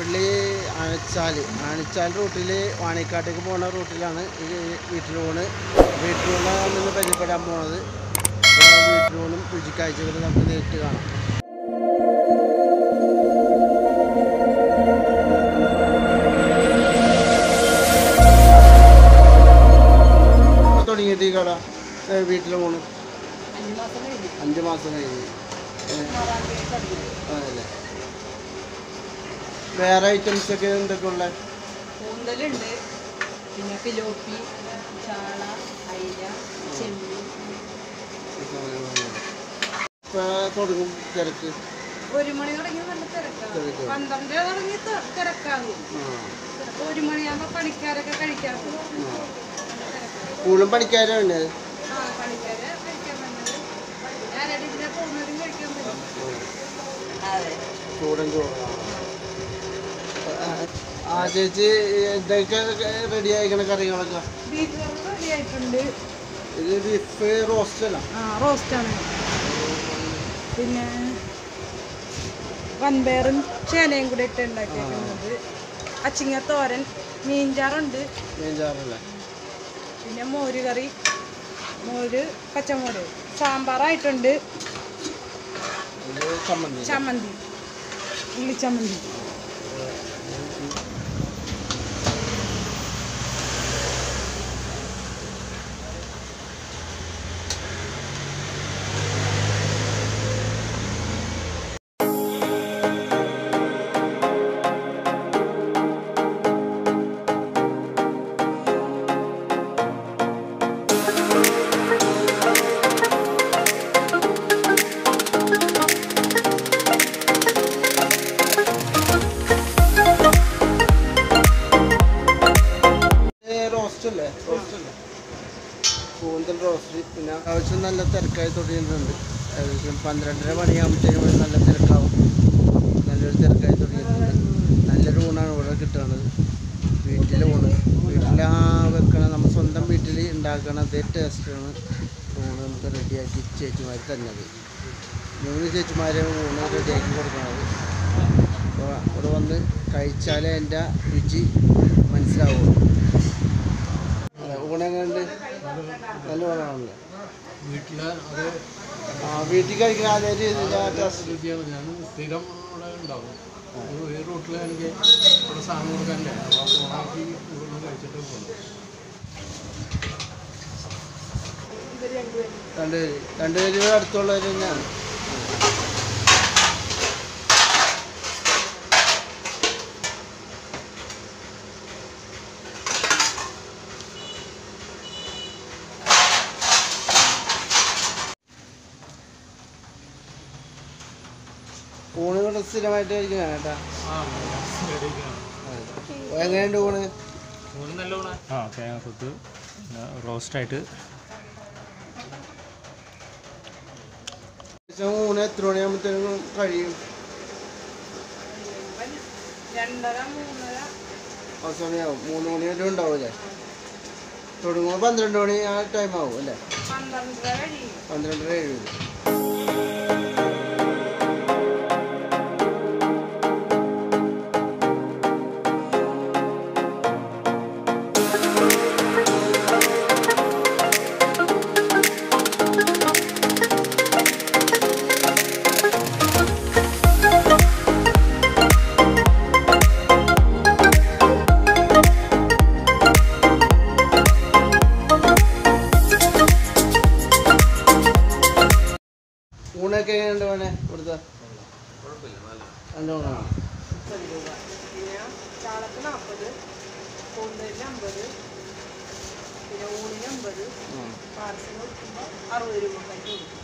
പള്ളി ആണിച്ചാൽ ആണിച്ചാൽ റൂട്ടിൽ വാണിക്കാട്ടേക്ക് പോകുന്ന റൂട്ടിലാണ് ഈ വീട്ടിൽ ഊണ് വീട്ടിൽ ഊണ് നിന്ന് പരിചയപ്പെടാൻ പോണത് അപ്പോൾ വീട്ടിൽ ഊണും രുചിക്കാഴ്ചകളും നമുക്ക് നേരിട്ട് കാണാം ഇപ്പൊ തുടങ്ങിയിട്ട് ഈ കട ഏ, വീട്ടിലെ ഊണ് അഞ്ച് മാസം കഴിഞ്ഞ് ഏ, അതല്ലേ വേറെ ഐറ്റംസ് ഒക്കെ എന്തൊക്കെ ഉള്ളത് കൂന്തലുണ്ട് പിന്നെ പിലോപ്പി ചാള അയില ചെമ്മീൻ ഇപ്പൊ തുടങ്ങും തിരക്ക് ഒരു മണി തുടങ്ങി നല്ല തിരക്കാണ് തിരക്ക്. പന്ത്രണ്ട് തുടങ്ങി ത- തിരക്കാകും ആ, ചിലപ്പോൾ ഒരു മണിയാകുമ്പോ പണിക്കാരൊക്കെ കഴിക്കാൻ പോകും ആ. നല്ല തിരക്കാണ് കൂടുതലും പണിക്കാരാണ് ആ പണിക്കാര് കഴിക്കാൻ വന്നത് ഞാനായിട്ട് ഇതിനെ പോകുന്നവരും കഴിക്കാൻ പറ്റും അതെ ചൂടൻ ചോറ് ആ. ആ ചേച്ചി എന്തൊക്കെ റെഡി ആയിക്കണ കറികളൊക്കെ ബീഫ് കറി റെഡി ആയിട്ടുണ്ട് ഇത് ബീഫ് റോസ്റ്റ് അല്ല ആ റോസ്റ്റാണ് പിന്നെ വൻപയറും ചേനയും കൂടി ഇട്ട് ഉണ്ടാക്കിയേക്കുന്നത് അച്ചിങ്ങ തോരൻ മീൻചാറുണ്ട് മീൻ ചാറല്ലേ പിന്നെ മോര് കറി മോര് പച്ചമോര് സാമ്പാറായിട്ടുണ്ട് ഇത് ചമ്മന്തി ചമ്മന്തി ഉള്ളിച്ചമ്മന്തി റോസ്റ്റ് അല്ലേ റോസ്റ്റ് അല്ലേ കൂന്തൽ റോസ്റ്റ് പിന്നെ ആവശ്യം നല്ല തിരക്കായി തുടങ്ങിയിട്ടുണ്ട് ഏകദേശം പന്ത്രണ്ടര മണിയാകുമ്പോഴത്തേക്കും ഇവിടെ നല്ല തിരക്കാവും നല്ലൊരു തിരക്കായി തുടങ്ങിയിട്ടുണ്ട് നല്ലൊരു ഊണാണ് ഇവിടെ കിട്ടുന്നത് വീട്ടിലെ ഊണ് വീട്ടിൽ ആ വെക്കണ നമ്മൾ സ്വന്തം വീട്ടിൽ ഉണ്ടാക്കണ അതേ ടേസ്റ്റാണ് ഊണ് നമുക്ക് റെഡിയാക്കി ചേച്ചിമാർ തന്നത് മൂന്ന് ചേച്ചിമാരെ ഊണ് റെഡിയാക്കി കൊടുക്കണത് അപ്പോൾ ഇവിടെ വന്ന് കഴിച്ചാലേ എൻ്റെ രുചി മനസ്സിലാവുള്ളൂ അതെ, ഊണെങ്ങനെയുണ്ട് നല്ല ഊണാണല്ലേ വീട്ടില് അത് ആ വീട്ടിൽ കഴിക്കുന്ന അതേ രീതിയിലുള്ള ടേസ്റ്റ് രുചിയാണ് ഞാൻ സ്ഥിരം അവിടെ ഉണ്ടാവും ഒരു ഈ റൂട്ടിൽ എനിക്ക് ഇവിടെ സാധനം കൊടുക്കാൻ്റെ അപ്പോൾ ഓണാക്കി ഇവിടുന്ന് കഴിച്ചിട്ട് പോകുന്നു രണ്ടുപേര് രണ്ടുപേര് ഇവിടെ അടുത്തുള്ളവർ തന്നെയാണ് ഊണ് ഇവിടെ സ്ഥിരമായിട്ട് കഴിക്കുന്നതാണ് കേട്ടാ ആ റെഡിയാണ് അതെ. എങ്ങനെയുണ്ട് ഊണ് ഊണ് നല്ല ഊണ ആ തേങ്ങ കൊത്ത് റോസ്റ്റായിട്ട് ഏകദേശം ഊണ് എത്ര മണിയാകുമ്പോഴത്തേക്കും കഴിയും രണ്ടര മൂന്നര ആ സമയമാവും മൂന്ന് മണി വരെ ഉണ്ടാവില്ലേ തുടങ്ങുമ്പോൾ പന്ത്രണ്ട് മണി ആ ടൈം ആവും അല്ലേ പന്ത്രണ്ടര കഴിയും പന്ത്രണ്ടര ഏഴ് വരെ ഊണൊക്കെ എങ്ങനെയുണ്ട് മോനെ ഇവിടുത്തെ നല്ല ഊണാണ് പിന്നെ ചാളക്ക് നാൽപ്പത് കൂന്തലിന് അമ്പത് പിന്നെ ഊണിന് അമ്പത് ആ. പാർസൽ കൊടുക്കുമ്പോൾ അറുപത് രൂപ കൊടുക്കും